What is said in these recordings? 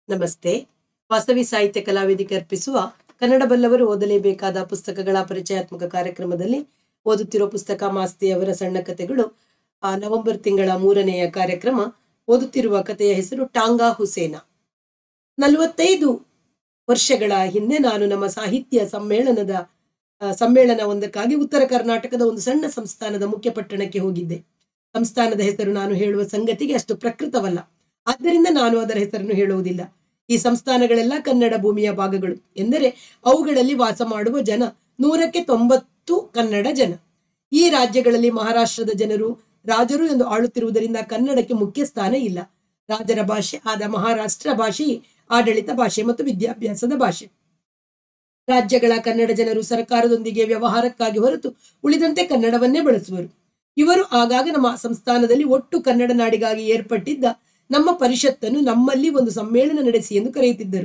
ನಮಸ್ತೆ ವಾಸವಿ ಸಾಹಿತ್ಯ ಕಲಾವೇದಿಕೆ ಅರ್ಪಿಸುವ ಕನ್ನಡ ಬಲ್ಲವರು ಓದಲೇಬೇಕಾದ ಪುಸ್ತಕಗಳ ಪರಿಚಯಾತ್ಮಕ ಕಾರ್ಯಕ್ರಮದಲ್ಲಿ ಓದುತ್ತಿರುವ ಪುಸ್ತಕ ಮಾಸ್ತಿ ಅವರ ಸಣ್ಣ ಕಥೆಗಳು ಆ, ನವೆಂಬರ್ ತಿಂಗಳ ಮೂರನೆಯ ಕಾರ್ಯಕ್ರಮ ಓದುತ್ತಿರುವ ಕಥೆಯ ಹೆಸರು ಟಾಂಗಾ ಹುಸೇನ ನಲವತ್ತೈದು ವರ್ಷಗಳ ಹಿಂದೆ ನಾನು ನಮ್ಮ ಸಾಹಿತ್ಯ ಸಮ್ಮೇಳನದ ಆ, ಸಮ್ಮೇಳನ ಒಂದಕ್ಕಾಗಿ ಉತ್ತರ ಕರ್ನಾಟಕದ ಒಂದು ಸಣ್ಣ ಸಂಸ್ಥಾನದ ಮುಖ್ಯ ಪಟ್ಟಣಕ್ಕೆ ಹೋಗಿದ್ದೆ ಸಂಸ್ಥಾನದ ಹೆಸರು ನಾನು ಹೇಳುವ ಸಂಗತಿಗೆ ಅಷ್ಟು ಪ್ರಕೃತವಲ್ಲ ಆದ್ದರಿಂದ ನಾನು ಅದರ ಹೆಸರನ್ನು ಹೇಳುವುದಿಲ್ಲ ಈ ಸಂಸ್ಥಾನಗಳೆಲ್ಲ ಕನ್ನಡ ಭೂಮಿಯ ಭಾಗಗಳು ಎಂದರೆ ಅವುಗಳಲ್ಲಿ ವಾಸ ಮಾಡುವ ಜನ ನೂರಕ್ಕೆ ತೊಂಬತ್ತು ಕನ್ನಡ ಜನ ಈ ರಾಜ್ಯಗಳಲ್ಲಿ ಮಹಾರಾಷ್ಟ್ರದ ಜನರು ರಾಜರು ಎಂದು ಆಳುತ್ತಿರುವುದರಿಂದ ಕನ್ನಡಕ್ಕೆ ಮುಖ್ಯ ಸ್ಥಾನ ಇಲ್ಲ ರಾಜರ ಭಾಷೆ ಆದ ಮಹಾರಾಷ್ಟ್ರ ಭಾಷೆಯೇ ಆಡಳಿತ ಭಾಷೆ ಮತ್ತು ವಿದ್ಯಾಭ್ಯಾಸದ ಭಾಷೆ ರಾಜ್ಯಗಳ ಕನ್ನಡ ಜನರು ಸರ್ಕಾರದೊಂದಿಗೆ ವ್ಯವಹಾರಕ್ಕಾಗಿ ಹೊರತು ಉಳಿದಂತೆ ಕನ್ನಡವನ್ನೇ ಬಳಸುವರು ಇವರು ಆಗಾಗ ನಮ್ಮ ಸಂಸ್ಥಾನದಲ್ಲಿ ಒಟ್ಟು ಕನ್ನಡ ನಾಡಿಗಾಗಿ ಏರ್ಪಟ್ಟಿದ್ದ ನಮ್ಮ ಪರಿಷತ್ತನ್ನು ನಮ್ಮಲ್ಲಿ ಒಂದು ಸಮ್ಮೇಳನ ನಡೆಸಿ ಎಂದು ಕರೆಯುತ್ತಿದ್ದರು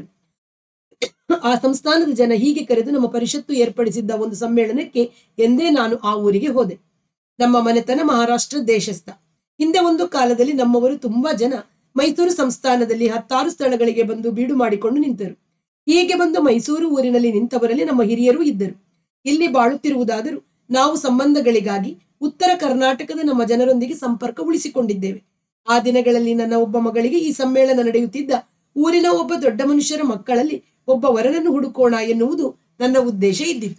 ಆ ಸಂಸ್ಥಾನದ ಜನ ಹೀಗೆ ಕರೆದು ನಮ್ಮ ಪರಿಷತ್ತು ಏರ್ಪಡಿಸಿದ್ದ ಒಂದು ಸಮ್ಮೇಳನಕ್ಕೆ ಎಂದೇ ನಾನು ಆ ಊರಿಗೆ ಹೋದೆ ನಮ್ಮ ಮನೆತನ ಮಹಾರಾಷ್ಟ್ರ ದೇಶಸ್ಥ ಹಿಂದೆ ಒಂದು ಕಾಲದಲ್ಲಿ ನಮ್ಮವರು ತುಂಬಾ ಜನ ಮೈಸೂರು ಸಂಸ್ಥಾನದಲ್ಲಿ ಹತ್ತಾರು ಸ್ಥಳಗಳಿಗೆ ಬಂದು ಬೀಡು ಮಾಡಿಕೊಂಡು ನಿಂತರು ಹೀಗೆ ಬಂದು ಮೈಸೂರು ಊರಿನಲ್ಲಿ ನಿಂತವರಲ್ಲಿ ನಮ್ಮ ಹಿರಿಯರೂ ಇದ್ದರು ಇಲ್ಲಿ ಬಾಳುತ್ತಿರುವುದಾದರೂ ನಾವು ಸಂಬಂಧಗಳಿಗಾಗಿ ಉತ್ತರ ಕರ್ನಾಟಕದ ನಮ್ಮ ಜನರೊಂದಿಗೆ ಸಂಪರ್ಕ ಉಳಿಸಿಕೊಂಡಿದ್ದೇವೆ ಆ ದಿನಗಳಲ್ಲಿ ನನ್ನ ಒಬ್ಬ ಮಗಳಿಗೆ ಈ ಸಮ್ಮೇಳನ ನಡೆಯುತ್ತಿದ್ದ ಊರಿನ ಒಬ್ಬ ದೊಡ್ಡ ಮನುಷ್ಯರ ಮಕ್ಕಳಲ್ಲಿ ಒಬ್ಬ ವರನನ್ನು ಹುಡುಕೋಣ ಎನ್ನುವುದು ನನ್ನ ಉದ್ದೇಶ ಇದ್ದಿತ್ತು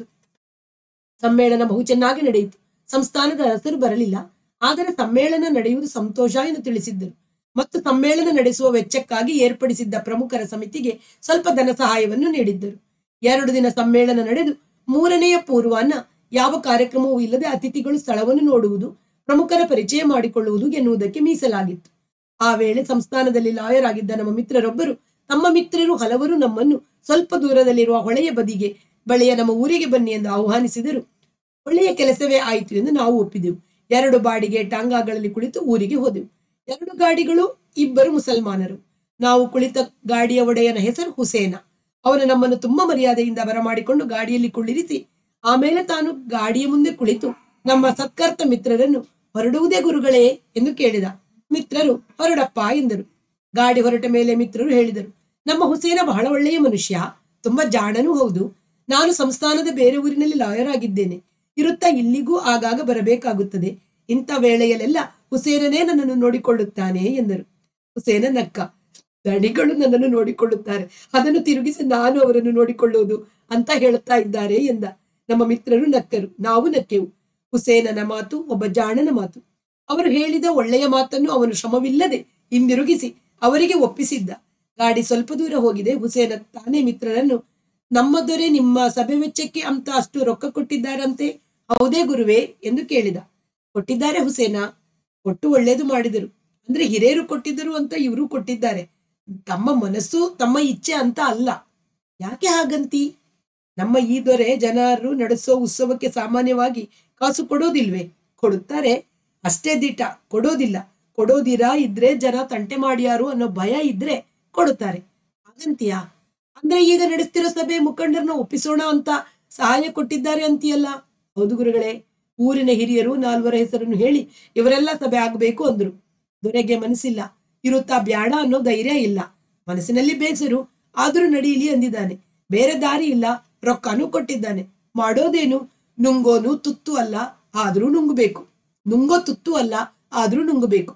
ಸಮ್ಮೇಳನ ಬಹು ಚೆನ್ನಾಗಿ ನಡೆಯಿತು ಸಂಸ್ಥಾನದ ಹೆಸರು ಬರಲಿಲ್ಲ ಆದರೆ ಸಮ್ಮೇಳನ ನಡೆಯುವುದು ಸಂತೋಷ ಎಂದು ತಿಳಿಸಿದ್ದರು ಮತ್ತು ಸಮ್ಮೇಳನ ನಡೆಸುವ ವೆಚ್ಚಕ್ಕಾಗಿ ಏರ್ಪಡಿಸಿದ್ದ ಪ್ರಮುಖರ ಸಮಿತಿಗೆ ಸ್ವಲ್ಪ ಧನ ಸಹಾಯವನ್ನು ನೀಡಿದ್ದರು ಎರಡು ದಿನ ಸಮ್ಮೇಳನ ನಡೆದು ಮೂರನೆಯ ಪೂರ್ವಾನ್ನ ಯಾವ ಕಾರ್ಯಕ್ರಮವೂ ಇಲ್ಲದೆ ಅತಿಥಿಗಳು ಸ್ಥಳವನ್ನು ನೋಡುವುದು ಪ್ರಮುಖರ ಪರಿಚಯ ಮಾಡಿಕೊಳ್ಳುವುದು ಎನ್ನುವುದಕ್ಕೆ ಮೀಸಲಾಗಿತ್ತು ಆ ವೇಳೆ ಸಂಸ್ಥಾನದಲ್ಲಿ ಲಾಯರ್ ಆಗಿದ್ದ ನಮ್ಮ ಮಿತ್ರರೊಬ್ಬರು ತಮ್ಮ ಮಿತ್ರರು ಹಲವರು ನಮ್ಮನ್ನು ಸ್ವಲ್ಪ ದೂರದಲ್ಲಿರುವ ಹೊಳೆಯ ಬದಿಗೆ ಬಳಿಯ ನಮ್ಮ ಊರಿಗೆ ಬನ್ನಿ ಎಂದು ಆಹ್ವಾನಿಸಿದರು ಒಳ್ಳೆಯ ಕೆಲಸವೇ ಆಯಿತು ಎಂದು ನಾವು ಒಪ್ಪಿದೆವು ಎರಡು ಬಾಡಿಗೆ ಟಾಂಗಾಗಳಲ್ಲಿ ಕುಳಿತು ಊರಿಗೆ ಹೋದೆವು ಎರಡು ಗಾಡಿಗಳು ಇಬ್ಬರು ಮುಸಲ್ಮಾನರು ನಾವು ಕುಳಿತ ಗಾಡಿಯ ಒಡೆಯನ ಹೆಸರು ಹುಸೇನ ಅವನು ನಮ್ಮನ್ನು ತುಂಬಾ ಮರ್ಯಾದೆಯಿಂದ ಬರಮಾಡಿಕೊಂಡು ಗಾಡಿಯಲ್ಲಿ ಕುಳ್ಳಿರಿಸಿ ಆಮೇಲೆ ತಾನು ಗಾಡಿಯ ಮುಂದೆ ಕುಳಿತು ನಮ್ಮ ಸತ್ಕರ್ತ ಮಿತ್ರರನ್ನು ಹೊರಡುವುದೇ ಗುರುಗಳೇ ಎಂದು ಕೇಳಿದ ಮಿತ್ರರು ಹೊರಡಪ್ಪ ಎಂದರು ಗಾಡಿ ಹೊರಟ ಮೇಲೆ ಮಿತ್ರರು ಹೇಳಿದರು ನಮ್ಮ ಹುಸೇನ ಬಹಳ ಒಳ್ಳೆಯ ಮನುಷ್ಯ ತುಂಬಾ ಜಾಣನೂ ಹೌದು ನಾನು ಸಂಸ್ಥಾನದ ಬೇರೆ ಊರಿನಲ್ಲಿ ಲಾಯರ್ ಆಗಿದ್ದೇನೆ ಇರುತ್ತಾ ಇಲ್ಲಿಗೂ ಆಗಾಗ ಬರಬೇಕಾಗುತ್ತದೆ ಇಂಥ ವೇಳೆಯಲ್ಲೆಲ್ಲ ಹುಸೇನನೇ ನನ್ನನ್ನು ನೋಡಿಕೊಳ್ಳುತ್ತಾನೆ ಎಂದರು ಹುಸೇನ ನಕ್ಕ ದಣಿಗಳು ನನ್ನನ್ನು ನೋಡಿಕೊಳ್ಳುತ್ತಾರೆ ಅದನ್ನು ತಿರುಗಿಸಿ ನಾನು ಅವರನ್ನು ನೋಡಿಕೊಳ್ಳುವುದು ಅಂತ ಹೇಳುತ್ತಾ ಇದ್ದಾರೆ ಎಂದ ನಮ್ಮ ಮಿತ್ರರು ನಕ್ಕರು ನಾವು ನಕ್ಕೆವು ಹುಸೇನನ ಮಾತು ಒಬ್ಬ ಜಾಣನ ಮಾತು ಅವರು ಹೇಳಿದ ಒಳ್ಳೆಯ ಮಾತನ್ನು ಅವನು ಶ್ರಮವಿಲ್ಲದೆ ಹಿಂದಿರುಗಿಸಿ ಅವರಿಗೆ ಒಪ್ಪಿಸಿದ್ದ ಗಾಡಿ ಸ್ವಲ್ಪ ದೂರ ಹೋಗಿದೆ ಹುಸೇನ ತಾನೇ ಮಿತ್ರರನ್ನು ನಮ್ಮ ದೊರೆ ನಿಮ್ಮ ಸಭೆ ವೆಚ್ಚಕ್ಕೆ ಅಂತ ಅಷ್ಟು ರೊಕ್ಕ ಕೊಟ್ಟಿದ್ದಾರಂತೆ ಹೌದೇ ಗುರುವೇ ಎಂದು ಕೇಳಿದ ಕೊಟ್ಟಿದ್ದಾರೆ ಹುಸೇನ ಕೊಟ್ಟು ಒಳ್ಳೇದು ಮಾಡಿದರು ಅಂದ್ರೆ ಹಿರಿಯರು ಕೊಟ್ಟಿದ್ದರು ಅಂತ ಇವರು ಕೊಟ್ಟಿದ್ದಾರೆ ತಮ್ಮ ಮನಸ್ಸು ತಮ್ಮ ಇಚ್ಛೆ ಅಂತ ಅಲ್ಲ ಯಾಕೆ ಹಾಗಂತಿ ನಮ್ಮ ಈ ದೊರೆ ಜನರು ನಡೆಸೋ ಉತ್ಸವಕ್ಕೆ ಸಾಮಾನ್ಯವಾಗಿ ಕಾಸು ಕೊಡೋದಿಲ್ವೇ ಕೊಡುತ್ತಾರೆ ಅಷ್ಟೇ ದಿಟ ಕೊಡೋದಿಲ್ಲ ಕೊಡೋದಿರಾ ಇದ್ರೆ ಜನ ತಂಟೆ ಮಾಡ್ಯಾರು ಅನ್ನೋ ಭಯ ಇದ್ರೆ ಕೊಡುತ್ತಾರೆ ಹಾಗಂತೀಯಾ ಅಂದ್ರೆ ಈಗ ನಡೆಸ್ತಿರೋ ಸಭೆ ಮುಖಂಡರನ್ನ ಒಪ್ಪಿಸೋಣ ಅಂತ ಸಹಾಯ ಕೊಟ್ಟಿದ್ದಾರೆ ಅಂತೀಯಲ್ಲ ಹೌದು ಗುರುಗಳೇ ಊರಿನ ಹಿರಿಯರು ನಾಲ್ವರ ಹೆಸರನ್ನು ಹೇಳಿ ಇವರೆಲ್ಲ ಸಭೆ ಆಗಬೇಕು ಅಂದ್ರು ದೊರೆಗೆ ಮನಸ್ಸಿಲ್ಲ ಇರುತ್ತಾ ಬ್ಯಾಡ ಅನ್ನೋ ಧೈರ್ಯ ಇಲ್ಲ ಮನಸ್ಸಿನಲ್ಲಿ ಬೇಸರು ಆದ್ರೂ ನಡೀಲಿ ಅಂದಿದ್ದಾನೆ ಬೇರೆ ದಾರಿ ಇಲ್ಲ ರೊಕ್ಕನೂ ಕೊಟ್ಟಿದ್ದಾನೆ ಮಾಡೋದೇನು ನುಂಗೋನು ತುತ್ತು ಅಲ್ಲ ಆದ್ರೂ ನುಂಗಬೇಕು ನುಂಗೋ ತುತ್ತು ಅಲ್ಲ ಆದ್ರೂ ನುಂಗಬೇಕು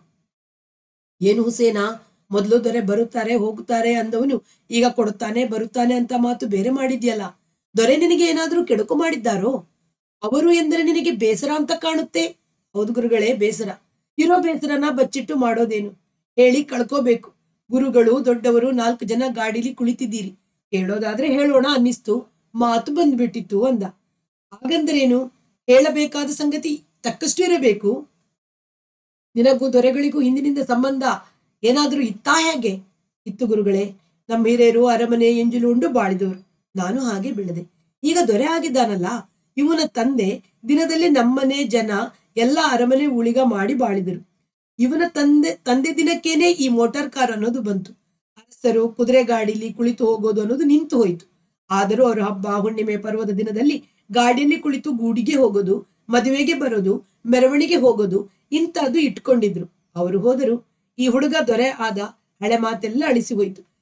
ಏನು ಹುಸೇನ ಮೊದಲು ದೊರೆ ಬರುತ್ತಾರೆ ಹೋಗುತ್ತಾರೆ ಅಂದವನು ಈಗ ಕೊಡುತ್ತಾನೆ ಬರುತ್ತಾನೆ ಅಂತ ಮಾತು ಬೇರೆ ಮಾಡಿದ್ಯಲ್ಲ ದೊರೆ ನಿನಗೆ ಏನಾದ್ರೂ ಕೆಡುಕು ಮಾಡಿದ್ದಾರೋ ಅವರು ಎಂದರೆ ನಿನಗೆ ಬೇಸರ ಅಂತ ಕಾಣುತ್ತೆ ಹೌದು ಗುರುಗಳೇ ಬೇಸರ ಇರೋ ಬೇಸರನ ಬಚ್ಚಿಟ್ಟು ಮಾಡೋದೇನು ಹೇಳಿ ಕಳ್ಕೋಬೇಕು ಗುರುಗಳು ದೊಡ್ಡವರು ನಾಲ್ಕು ಜನ ಗಾಡಿಲಿ ಕುಳಿತಿದ್ದೀರಿ ಹೇಳೋದಾದ್ರೆ ಹೇಳೋಣ ಅನ್ನಿಸ್ತು ಮಾತು ಬಂದ್ಬಿಟ್ಟಿತ್ತು ಅಂದ ಹಾಗಂದ್ರೇನು ಹೇಳಬೇಕಾದ ಸಂಗತಿ ತಕ್ಕಷ್ಟು ಇರಬೇಕು ನಿನಗೂ ದೊರೆಗಳಿಗೂ ಹಿಂದಿನಿಂದ ಸಂಬಂಧ ಏನಾದ್ರೂ ಇತ್ತಾ ಹೇಗೆ ಇತ್ತು ಗುರುಗಳೇ ನಮ್ಮ ಹಿರಿಯರು ಅರಮನೆ ಎಂಜಲು ಉಂಡು ಬಾಳಿದವರು ನಾನು ಹಾಗೆ ಬೆಳೆದೆ ಈಗ ದೊರೆ ಆಗಿದ್ದಾನಲ್ಲ ಇವನ ತಂದೆ ದಿನದಲ್ಲಿ ನಮ್ಮನೆ ಜನ ಎಲ್ಲ ಅರಮನೆ ಉಳಿಗ ಮಾಡಿ ಬಾಳಿದರು ಇವನ ತಂದೆ ತಂದೆ ದಿನಕ್ಕೇನೆ ಈ ಮೋಟಾರ್ ಕಾರ್ ಅನ್ನೋದು ಬಂತು ಅರಸರು ಕುದುರೆ ಗಾಡಿಲಿ ಕುಳಿತು ಹೋಗೋದು ಅನ್ನೋದು ನಿಂತು ಹೋಯಿತು ಆದರೂ ಅವರು ಹಬ್ಬ ಹುಣ್ಣಿಮೆ ಪರ್ವದ ದಿನದಲ್ಲಿ ಗಾಡಿಯಲ್ಲಿ ಕುಳಿತು ಗೂಡಿಗೆ ಹೋಗೋದು ಮದುವೆಗೆ ಬರೋದು ಮೆರವಣಿಗೆ ಹೋಗೋದು ಇಂಥದ್ದು ಇಟ್ಕೊಂಡಿದ್ರು ಅವರು ಹೋದರು ಈ ಹುಡುಗ ದೊರೆ ಆದ ಹಳೆ ಮಾತೆಲ್ಲ ಅಳಿಸಿ ಹೋಯ್ತು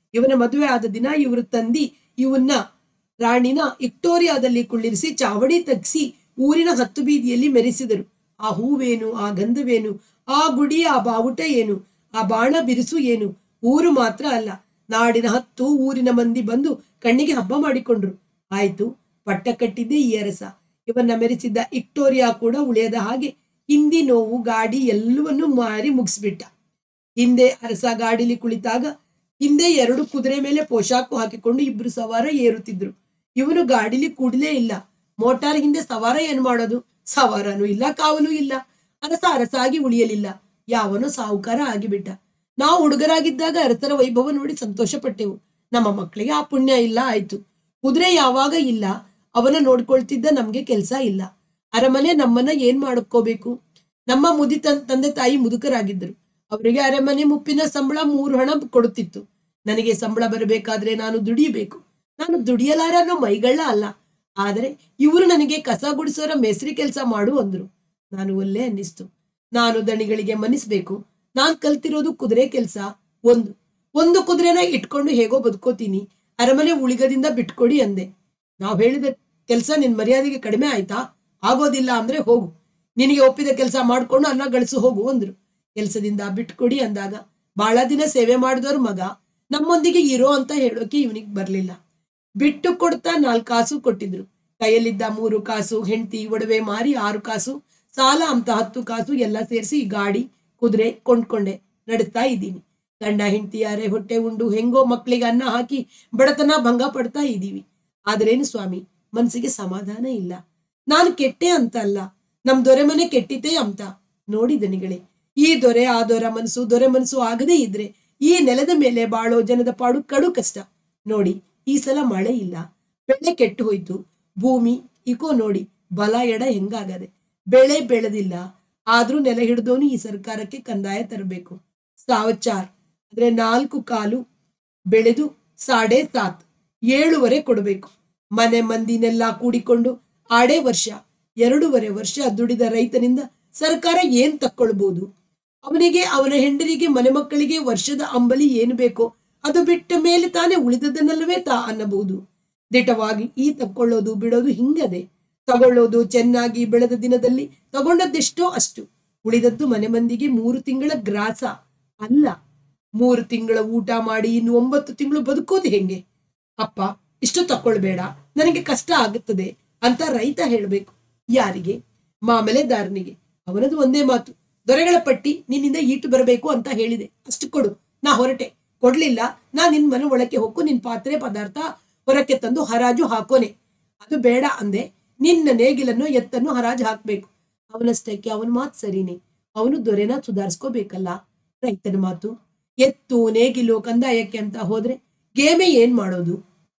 ಇವನ ಮದುವೆ ಆದ ದಿನ ಇವರು ತಂದಿ ಇವನ್ನ ರಾಣಿನ ವಿಕ್ಟೋರಿಯಾದಲ್ಲಿ ಕುಳ್ಳಿರಿಸಿ ಚಾವಡಿ ತಗ್ಸಿ ಊರಿನ ಹತ್ತು ಬೀದಿಯಲ್ಲಿ ಮೆರೆಸಿದರು ಆ ಹೂವೇನು ಆ ಗಂಧವೇನು ಆ ಗುಡಿ ಆ ಬಾವುಟ ಏನು ಆ ಬಾಣ ಬಿರುಸು ಏನು ಊರು ಮಾತ್ರ ಅಲ್ಲ ನಾಡಿನ ಹತ್ತು ಊರಿನ ಮಂದಿ ಬಂದು ಕಣ್ಣಿಗೆ ಹಬ್ಬ ಮಾಡಿಕೊಂಡ್ರು ಆಯ್ತು ಪಟ್ಟ ಕಟ್ಟಿದ್ದೇ ಈ ಅರಸ ಇವನ್ನ ಮೆರೆಸಿದ್ದ ವಿಕ್ಟೋರಿಯಾ ಕೂಡ ಉಳಿಯದ ಹಾಗೆ ಹಿಂದಿ ನೋವು ಗಾಡಿ ಎಲ್ಲವನ್ನೂ ಮಾರಿ ಮುಗಿಸ್ಬಿಟ್ಟ ಹಿಂದೆ ಅರಸ ಗಾಡಿಲಿ ಕುಳಿತಾಗ ಹಿಂದೆ ಎರಡು ಕುದುರೆ ಮೇಲೆ ಪೋಷಾಕು ಹಾಕಿಕೊಂಡು ಇಬ್ರು ಸವಾರ ಏರುತ್ತಿದ್ರು ಇವನು ಗಾಡಿಲಿ ಕೂಡಲೇ ಇಲ್ಲ ಮೋಟಾರ್ ಹಿಂದೆ ಸವಾರ ಏನ್ ಮಾಡೋದು ಸವಾರನೂ ಇಲ್ಲ ಕಾವಲು ಇಲ್ಲ ಅರಸ ಅರಸಾಗಿ ಉಳಿಯಲಿಲ್ಲ ಯಾವನೋ ಸಾಹುಕಾರ ಆಗಿಬಿಟ್ಟ ನಾವು ಹುಡುಗರಾಗಿದ್ದಾಗ ಅರಸರ ವೈಭವ ನೋಡಿ ಸಂತೋಷ ಪಟ್ಟೆವು ನಮ್ಮ ಮಕ್ಕಳಿಗೆ ಆ ಪುಣ್ಯ ಇಲ್ಲ ಆಯ್ತು ಕುದುರೆ ಯಾವಾಗ ಇಲ್ಲ ಅವನ ನೋಡ್ಕೊಳ್ತಿದ್ದ ನಮ್ಗೆ ಕೆಲ್ಸ ಇಲ್ಲ ಅರಮನೆ ನಮ್ಮನ್ನ ಏನ್ ಮಾಡ್ಕೋಬೇಕು ನಮ್ಮ ಮುದಿ ತನ್ ತಂದೆ ತಾಯಿ ಮುದುಕರಾಗಿದ್ದರು ಅವರಿಗೆ ಅರಮನೆ ಮುಪ್ಪಿನ ಸಂಬಳ ಮೂರು ಹಣ ಕೊಡುತ್ತಿತ್ತು ನನಗೆ ಸಂಬಳ ಬರಬೇಕಾದ್ರೆ ನಾನು ದುಡಿಯಬೇಕು ನಾನು ದುಡಿಯಲಾರ ಅನ್ನೋ ಮೈಗಳ್ಳ ಅಲ್ಲ ಆದರೆ ಇವರು ನನಗೆ ಕಸ ಗುಡಿಸೋರ ಮೇಸ್ರಿ ಕೆಲಸ ಮಾಡು ಅಂದ್ರು ನಾನು ಒಲ್ಲೆ ಅನ್ನಿಸ್ತು ನಾನು ದಣಿಗಳಿಗೆ ಮನಿಸ್ಬೇಕು ನಾನ್ ಕಲ್ತಿರೋದು ಕುದುರೆ ಕೆಲಸ ಒಂದು ಒಂದು ಕುದುರೆನ ಇಟ್ಕೊಂಡು ಹೇಗೋ ಬದುಕೋತೀನಿ ಅರಮನೆ ಉಳಿಗದಿಂದ ಬಿಟ್ಕೊಡಿ ಅಂದೆ ನಾವ್ ಹೇಳಿದ ಕೆಲಸ ನಿನ್ ಮರ್ಯಾದೆಗೆ ಕಡಿಮೆ ಆಯ್ತಾ ಆಗೋದಿಲ್ಲ ಅಂದ್ರೆ ಹೋಗು ನಿನಗೆ ಒಪ್ಪಿದ ಕೆಲಸ ಮಾಡ್ಕೊಂಡು ಅನ್ನ ಗಳಿಸು ಹೋಗು ಅಂದ್ರು ಕೆಲಸದಿಂದ ಬಿಟ್ಕೊಡಿ ಅಂದಾಗ ಬಹಳ ದಿನ ಸೇವೆ ಮಾಡಿದವ್ರ ಮಗ ನಮ್ಮೊಂದಿಗೆ ಇರೋ ಅಂತ ಹೇಳೋಕೆ ಇವನಿಗೆ ಬರ್ಲಿಲ್ಲ ಬಿಟ್ಟು ಕೊಡ್ತಾ ನಾಲ್ಕು ಕಾಸು ಕೊಟ್ಟಿದ್ರು ಕೈಯಲ್ಲಿದ್ದ ಮೂರು ಕಾಸು ಹೆಂಡತಿ ಒಡವೆ ಮಾರಿ ಆರು ಕಾಸು ಸಾಲ ಅಂತ ಹತ್ತು ಕಾಸು ಎಲ್ಲ ಸೇರಿಸಿ ಗಾಡಿ ಕುದುರೆ ಕೊಂಡ್ಕೊಂಡೆ ನಡೆಸ್ತಾ ಇದ್ದೀನಿ ಗಂಡ ಹೆಂಡತಿಯಾರೆ ಹೊಟ್ಟೆ ಉಂಡು ಹೆಂಗೋ ಮಕ್ಕಳಿಗೆ ಅನ್ನ ಹಾಕಿ ಬಡತನ ಭಂಗ ಪಡ್ತಾ ಇದ್ದೀವಿ ಆದ್ರೇನು ಸ್ವಾಮಿ ಮನ್ಸಿಗೆ ಸಮಾಧಾನ ಇಲ್ಲ ನಾನು ಕೆಟ್ಟೆ ಅಂತ ಅಲ್ಲ ನಮ್ ದೊರೆ ಮನೆ ಕೆಟ್ಟಿತೇ ಅಂತ ನೋಡಿ ದನಿಗಳೇ ಈ ದೊರೆ ಆ ದೊರ ಮನಸ್ಸು ದೊರೆ ಮನಸ್ಸು ಆಗದೇ ಇದ್ರೆ ಈ ನೆಲದ ಮೇಲೆ ಬಾಳೋ ಜನದ ಪಾಡು ಕಡು ಕಷ್ಟ ನೋಡಿ ಈ ಸಲ ಮಳೆ ಇಲ್ಲ ಬೆಳೆ ಕೆಟ್ಟು ಹೋಯ್ತು ಭೂಮಿ ಇಕೋ ನೋಡಿ ಬಲ ಎಡ ಹೆಂಗಾಗದೆ ಬೆಳೆ ಬೆಳೆದಿಲ್ಲ ಆದ್ರೂ ನೆಲ ಹಿಡಿದೋನು ಈ ಸರ್ಕಾರಕ್ಕೆ ಕಂದಾಯ ತರಬೇಕು ಸಾವಚಾರ್ ಅಂದ್ರೆ ನಾಲ್ಕು ಕಾಲು ಬೆಳೆದು ಸಾಡೆ ಸಾತ್ ಏಳುವರೆ ಕೊಡಬೇಕು ಮನೆ ಮಂದಿನೆಲ್ಲ ಕೂಡಿಕೊಂಡು ಆಡೇ ವರ್ಷ ಎರಡೂವರೆ ವರ್ಷ ದುಡಿದ ರೈತನಿಂದ ಸರ್ಕಾರ ಏನ್ ತಕ್ಕೊಳ್ಬಹುದು ಅವನಿಗೆ ಅವನ ಹೆಂಡರಿಗೆ ಮನೆ ಮಕ್ಕಳಿಗೆ ವರ್ಷದ ಅಂಬಲಿ ಏನು ಬೇಕೋ ಅದು ಬಿಟ್ಟ ಮೇಲೆ ತಾನೇ ಉಳಿದದನ್ನಲ್ಲವೇ ತಾ ಅನ್ನಬಹುದು ದಿಟವಾಗಿ ಈ ತಕ್ಕೊಳ್ಳೋದು ಬಿಡೋದು ಹಿಂಗದೆ ತಗೊಳ್ಳೋದು ಚೆನ್ನಾಗಿ ಬೆಳೆದ ದಿನದಲ್ಲಿ ತಗೊಂಡದ್ದೆಷ್ಟೋ ಅಷ್ಟು ಉಳಿದದ್ದು ಮನೆ ಮಂದಿಗೆ ಮೂರು ತಿಂಗಳ ಗ್ರಾಸ ಅಲ್ಲ ಮೂರು ತಿಂಗಳ ಊಟ ಮಾಡಿ ಇನ್ನು ಒಂಬತ್ತು ತಿಂಗಳು ಬದುಕೋದು ಹೆಂಗೆ ಅಪ್ಪ ಇಷ್ಟು ತಕೊಳ್ಬೇಡ ನನಗೆ ಕಷ್ಟ ಆಗುತ್ತದೆ ಅಂತ ರೈತ ಹೇಳ್ಬೇಕು ಯಾರಿಗೆ ಮಾಮಲೆದಾರನಿಗೆ ಅವನದು ಒಂದೇ ಮಾತು ದೊರೆಗಳ ಪಟ್ಟಿ ನಿನ್ನಿಂದ ಈಟು ಬರಬೇಕು ಅಂತ ಹೇಳಿದೆ ಅಷ್ಟು ಕೊಡು ನಾ ಹೊರಟೆ ಕೊಡ್ಲಿಲ್ಲ ನಾ ನಿನ್ ಮನೆ ಒಳಕ್ಕೆ ಹೊಕ್ಕು ನಿನ್ ಪಾತ್ರೆ ಪದಾರ್ಥ ಹೊರಕ್ಕೆ ತಂದು ಹರಾಜು ಹಾಕೋನೆ ಅದು ಬೇಡ ಅಂದೆ ನಿನ್ನ ನೇಗಿಲನ್ನು ಎತ್ತನ್ನು ಹರಾಜು ಹಾಕ್ಬೇಕು ಅವನಷ್ಟಕ್ಕೆ ಅವನ ಮಾತು ಸರಿನೇ ಅವನು ದೊರೆನ ಸುಧಾರಿಸ್ಕೋಬೇಕಲ್ಲ ರೈತನ ಮಾತು ಎತ್ತು ನೇಗಿಲು ಕಂದಾಯಕ್ಕೆ ಅಂತ ಹೋದ್ರೆ ಗೇಮೆ ಏನ್ ಮಾಡೋದು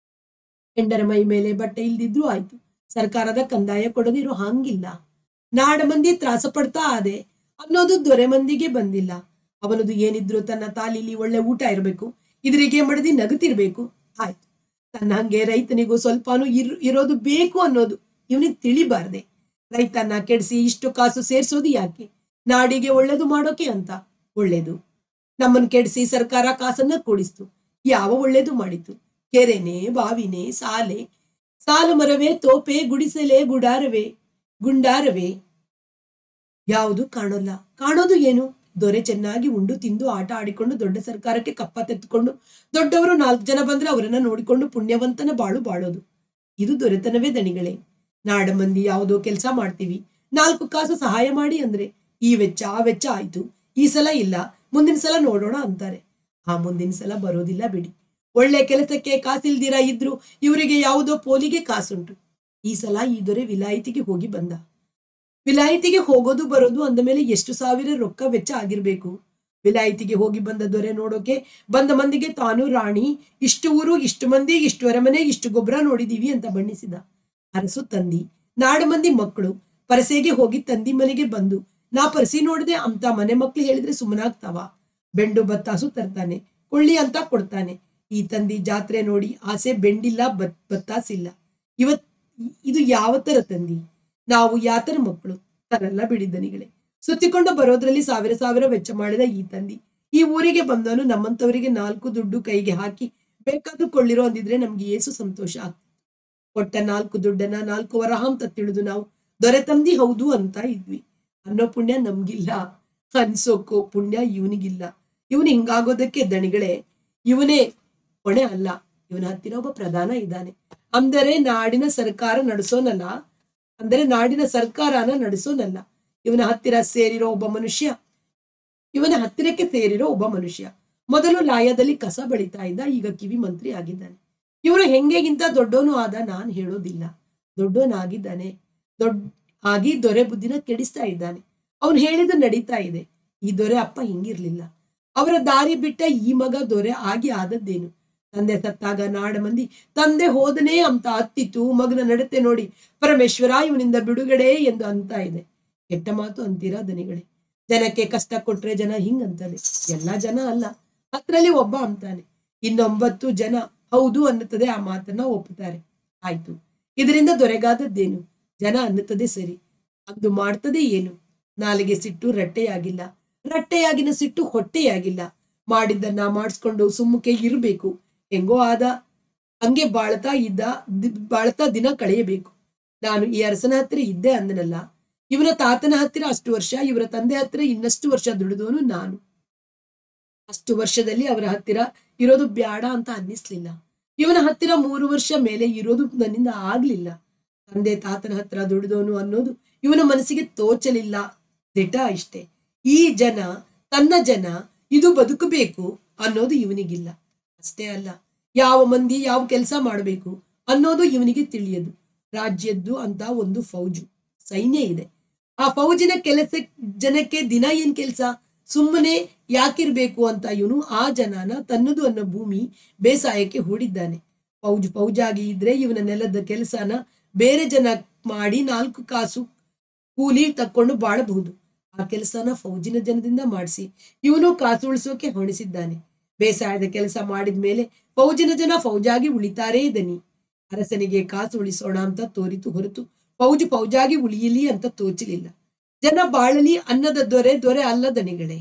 ಹೆಂಡರ ಮೈ ಮೇಲೆ ಬಟ್ಟೆ ಇಲ್ದಿದ್ರು ಆಯ್ತು ಸರ್ಕಾರದ ಕಂದಾಯ ಕೊಡದಿರೋ ಹಂಗಿಲ್ಲ ನಾಡ ಮಂದಿ ತ್ರಾಸ ಪಡ್ತಾ ಆದೆ ಅನ್ನೋದು ದೊರೆ ಮಂದಿಗೆ ಬಂದಿಲ್ಲ ಅವನದು ಏನಿದ್ರು ತನ್ನ ತಾಲಿಲಿ ಒಳ್ಳೆ ಊಟ ಇರಬೇಕು ಇದ್ರಿಗೆ ಮಡದಿ ನಗುತ್ತಿರ್ಬೇಕು ಆಯ್ತು ತನ್ನ ಹಂಗೆ ರೈತನಿಗೂ ಸ್ವಲ್ಪನೂ ಇರ್ ಇರೋದು ಬೇಕು ಅನ್ನೋದು ಇವನಿಗೆ ತಿಳಿಬಾರ್ದೆ ರೈತನ್ನ ಕೆಡಿಸಿ ಇಷ್ಟು ಕಾಸು ಸೇರ್ಸೋದು ಯಾಕೆ ನಾಡಿಗೆ ಒಳ್ಳೇದು ಮಾಡೋಕೆ ಅಂತ ಒಳ್ಳೇದು ನಮ್ಮನ್ ಕೆಡಿಸಿ ಸರ್ಕಾರ ಕಾಸನ್ನ ಕೂಡಿಸ್ತು ಯಾವ ಒಳ್ಳೇದು ಮಾಡಿತು ಕೆರೆನೆ ಬಾವಿನೇ ಸಾಲೆ ಸಾಲು ಮರವೇ ತೋಪೆ ಗುಡಿಸಲೆ ಗುಡಾರವೇ ಗುಂಡಾರವೇ ಯಾವುದು ಕಾಣೋಲ್ಲ ಕಾಣೋದು ಏನು ದೊರೆ ಚೆನ್ನಾಗಿ ಉಂಡು ತಿಂದು ಆಟ ಆಡಿಕೊಂಡು ದೊಡ್ಡ ಸರ್ಕಾರಕ್ಕೆ ಕಪ್ಪ ತೆತ್ತುಕೊಂಡು ದೊಡ್ಡವರು ನಾಲ್ಕು ಜನ ಬಂದ್ರೆ ಅವರನ್ನ ನೋಡಿಕೊಂಡು ಪುಣ್ಯವಂತನ ಬಾಳು ಬಾಳೋದು ಇದು ದೊರೆತನವೇ ದಣಿಗಳೇ ನಾಡ ಮಂದಿ ಯಾವುದೋ ಕೆಲಸ ಮಾಡ್ತೀವಿ ನಾಲ್ಕು ಕಾಸು ಸಹಾಯ ಮಾಡಿ ಅಂದ್ರೆ ಈ ವೆಚ್ಚ ಆ ವೆಚ್ಚ ಆಯ್ತು ಈ ಸಲ ಇಲ್ಲ ಮುಂದಿನ ಸಲ ನೋಡೋಣ ಅಂತಾರೆ ಆ ಮುಂದಿನ ಸಲ ಬರೋದಿಲ್ಲ ಬಿಡಿ ಒಳ್ಳೆ ಕೆಲಸಕ್ಕೆ ಕಾಸಿಲ್ದಿರ ಇದ್ರು ಇವರಿಗೆ ಯಾವುದೋ ಪೋಲಿಗೆ ಕಾಸುಂಟು ಈ ಸಲ ಈ ದೊರೆ ವಿಲಾಯಿತಿಗೆ ಹೋಗಿ ಬಂದ ವಿಲಾಯಿತಿಗೆ ಹೋಗೋದು ಬರೋದು ಅಂದ ಮೇಲೆ ಎಷ್ಟು ಸಾವಿರ ರೊಕ್ಕ ವೆಚ್ಚ ಆಗಿರ್ಬೇಕು ವಿಲಾಯಿತಿಗೆ ಹೋಗಿ ಬಂದ ದೊರೆ ನೋಡೋಕೆ ಬಂದ ಮಂದಿಗೆ ತಾನು ರಾಣಿ ಇಷ್ಟು ಊರು ಇಷ್ಟು ಮಂದಿ ಇಷ್ಟು ಅರಮನೆ ಇಷ್ಟು ಗೊಬ್ಬರ ನೋಡಿದೀವಿ ಅಂತ ಬಣ್ಣಿಸಿದ ಅರಸು ತಂದಿ ನಾಡ ಮಂದಿ ಮಕ್ಕಳು ಪರಸೆಗೆ ಹೋಗಿ ತಂದಿ ಮನೆಗೆ ಬಂದು ನಾ ಪರಸಿ ನೋಡದೆ ಅಂತ ಮನೆ ಮಕ್ಳು ಹೇಳಿದ್ರೆ ಸುಮ್ಮನಾಗ್ತಾವ ಬೆಂಡು ಬತ್ತಾಸು ತರ್ತಾನೆ ಕೊಳ್ಳಿ ಅಂತ ಕೊಡ್ತಾನೆ ಈ ತಂದಿ ಜಾತ್ರೆ ನೋಡಿ ಆಸೆ ಬೆಂಡಿಲ್ಲ ಬತ್ ಬತ್ತಾಸಿಲ್ಲ ಇವತ್ ಇದು ಯಾವ ತರ ತಂದಿ ನಾವು ಯಾತರ ಮಕ್ಕಳು ತರಲ್ಲ ಬಿಡಿದ್ದನಿಗಳೇ ಸುತ್ತಿಕೊಂಡು ಬರೋದ್ರಲ್ಲಿ ಸಾವಿರ ಸಾವಿರ ವೆಚ್ಚ ಮಾಡಿದ ಈ ತಂದಿ ಈ ಊರಿಗೆ ಬಂದವನು ನಮ್ಮಂತವರಿಗೆ ನಾಲ್ಕು ದುಡ್ಡು ಕೈಗೆ ಹಾಕಿ ಬೇಕಾದ್ರೂ ಕೊಳ್ಳಿರೋ ಅಂದಿದ್ರೆ ನಮ್ಗೆ ಏಸು ಸಂತೋಷ ಆಗ್ತಿತ್ತು ಕೊಟ್ಟ ನಾಲ್ಕು ದುಡ್ಡನ್ನ ನಾಲ್ಕು ವರಹ ಅಂತ ತಿಳಿದು ನಾವು ದೊರೆತಂದಿ ಹೌದು ಅಂತ ಇದ್ವಿ ಅನ್ನೋ ಪುಣ್ಯ ನಮ್ಗಿಲ್ಲ ಅನ್ಸೋಕು ಪುಣ್ಯ ಇವನಿಗಿಲ್ಲ ಇವನು ಹಿಂಗಾಗೋದಕ್ಕೆ ದಣಿಗಳೇ ಇವನೇ ಹೊಣೆ ಅಲ್ಲ ಇವನ ಹತ್ತಿರ ಒಬ್ಬ ಪ್ರಧಾನ ಇದ್ದಾನೆ ಅಂದರೆ ನಾಡಿನ ಸರ್ಕಾರ ನಡೆಸೋನಲ್ಲ ಅಂದರೆ ನಾಡಿನ ಸರ್ಕಾರನ ನಡೆಸೋನಲ್ಲ ಇವನ ಹತ್ತಿರ ಸೇರಿರೋ ಒಬ್ಬ ಮನುಷ್ಯ ಇವನ ಹತ್ತಿರಕ್ಕೆ ಸೇರಿರೋ ಒಬ್ಬ ಮನುಷ್ಯ ಮೊದಲು ಲಾಯದಲ್ಲಿ ಕಸ ಬಳಿತಾ ಇದ್ದ ಈಗ ಕಿವಿ ಮಂತ್ರಿ ಆಗಿದ್ದಾನೆ ಇವನು ಹೆಂಗೆಗಿಂತ ದೊಡ್ಡವನು ಆದ ನಾನ್ ಹೇಳೋದಿಲ್ಲ ದೊಡ್ಡವನಾಗಿದ್ದಾನೆ ದೊಡ್ಡ ಆಗಿ ದೊರೆ ಬುದ್ಧಿನ ಕೆಡಿಸ್ತಾ ಇದ್ದಾನೆ ಅವನು ಹೇಳಿದ ನಡೀತಾ ಇದೆ ಈ ದೊರೆ ಅಪ್ಪ ಹಿಂಗಿರ್ಲಿಲ್ಲ ಅವರ ದಾರಿ ಬಿಟ್ಟ ಈ ಮಗ ದೊರೆ ಆಗಿ ಆದದ್ದೇನು ತಂದೆ ಸತ್ತಾಗ ನಾಡ ಮಂದಿ ತಂದೆ ಹೋದನೇ ಅಂತ ಅತ್ತಿತ್ತು ಮಗನ ನಡತೆ ನೋಡಿ ಪರಮೇಶ್ವರ ಇವನಿಂದ ಬಿಡುಗಡೆ ಎಂದು ಅಂತ ಇದೆ ಕೆಟ್ಟ ಮಾತು ಅಂತೀರಾ ದನಿಗಳೇ ಜನಕ್ಕೆ ಕಷ್ಟ ಕೊಟ್ರೆ ಜನ ಹಿಂಗ್ ಅಂತದೆ ಎಲ್ಲಾ ಜನ ಅಲ್ಲ ಅದ್ರಲ್ಲಿ ಒಬ್ಬ ಅಂತಾನೆ ಇನ್ನೊಂಬತ್ತು ಜನ ಹೌದು ಅನ್ನುತ್ತದೆ ಆ ಮಾತನ್ನ ಒಪ್ಪುತ್ತಾರೆ ಆಯ್ತು ಇದರಿಂದ ದೊರೆಗಾದದ್ದೇನು ಜನ ಅನ್ನುತ್ತದೆ ಸರಿ ಅಂದು ಮಾಡ್ತದೆ ಏನು ನಾಲಿಗೆ ಸಿಟ್ಟು ರಟ್ಟೆಯಾಗಿಲ್ಲ ರಟ್ಟೆಯಾಗಿನ ಸಿಟ್ಟು ಹೊಟ್ಟೆಯಾಗಿಲ್ಲ ಮಾಡಿದ್ದನ್ನ ಮಾಡಿಸ್ಕೊಂಡು ಸುಮ್ಮಕ್ಕೆ ಇರಬೇಕು ಹೆಂಗೋ ಆದ ಹಂಗೆ ಬಾಳ್ತಾ ಇದ್ದ ದಿ- ಬಾಳ್ತಾ ದಿನ ಕಳೆಯಬೇಕು ನಾನು ಈ ಅರಸನ ಹತ್ತಿರ ಇದ್ದೆ ಅಂದನಲ್ಲ ಇವನ ತಾತನ ಹತ್ತಿರ ಅಷ್ಟು ವರ್ಷ ಇವರ ತಂದೆ ಹತ್ತಿರ ಇನ್ನಷ್ಟು ವರ್ಷ ದುಡಿದವನು ನಾನು ಅಷ್ಟು ವರ್ಷದಲ್ಲಿ ಅವರ ಹತ್ತಿರ ಇರೋದು ಬ್ಯಾಡ ಅಂತ ಅನ್ನಿಸ್ಲಿಲ್ಲ ಇವನ ಹತ್ತಿರ ಮೂರು ವರ್ಷ ಮೇಲೆ ಇರೋದು ನನ್ನಿಂದ ಆಗ್ಲಿಲ್ಲ ತಂದೆ ತಾತನ ಹತ್ರ ದುಡಿದವನು ಅನ್ನೋದು ಇವನ ಮನಸ್ಸಿಗೆ ತೋಚಲಿಲ್ಲ ದಿಟ ಇಷ್ಟೇ ಈ ಜನ ತನ್ನ ಜನ ಇದು ಬದುಕಬೇಕು ಅನ್ನೋದು ಇವನಿಗಿಲ್ಲ ಅಷ್ಟೇ ಅಲ್ಲ ಯಾವ ಮಂದಿ ಯಾವ ಕೆಲಸ ಮಾಡಬೇಕು ಅನ್ನೋದು ಇವನಿಗೆ ತಿಳಿಯದು ರಾಜ್ಯದ್ದು ಅಂತ ಒಂದು ಫೌಜು ಸೈನ್ಯ ಇದೆ ಆ ಫೌಜಿನ ಕೆಲಸ ಜನಕ್ಕೆ ದಿನ ಏನ್ ಕೆಲಸ ಸುಮ್ಮನೆ ಯಾಕಿರ್ಬೇಕು ಅಂತ ಇವನು ಆ ಜನನ ತನ್ನದು ಅನ್ನೋ ಭೂಮಿ ಬೇಸಾಯಕ್ಕೆ ಹೂಡಿದ್ದಾನೆ ಫೌಜ್ ಫೌಜಾಗಿ ಇದ್ರೆ ಇವನ ನೆಲದ ಕೆಲಸನ ಬೇರೆ ಜನ ಮಾಡಿ ನಾಲ್ಕು ಕಾಸು ಕೂಲಿ ತಕ್ಕೊಂಡು ಬಾಳಬಹುದು ಆ ಕೆಲಸನ ಫೌಜಿನ ಜನದಿಂದ ಮಾಡಿಸಿ ಇವನು ಕಾಸು ಉಳಿಸೋಕೆ ಹೊಣಿಸಿದ್ದಾನೆ ಬೇಸಾಯದ ಕೆಲಸ ಮಾಡಿದ ಮೇಲೆ ಫೌಜಿನ ಜನ ಫೌಜಾಗಿ ಉಳಿತಾರೇ ದನಿ ಅರಸನಿಗೆ ಕಾಸು ಉಳಿಸೋಣ ಅಂತ ತೋರಿತು ಹೊರತು ಫೌಜು ಫೌಜಾಗಿ ಉಳಿಯಲಿ ಅಂತ ತೋಚಲಿಲ್ಲ ಜನ ಬಾಳಲಿ ಅನ್ನದ ದೊರೆ ದೊರೆ ಅಲ್ಲ ದನಿಗಳೇ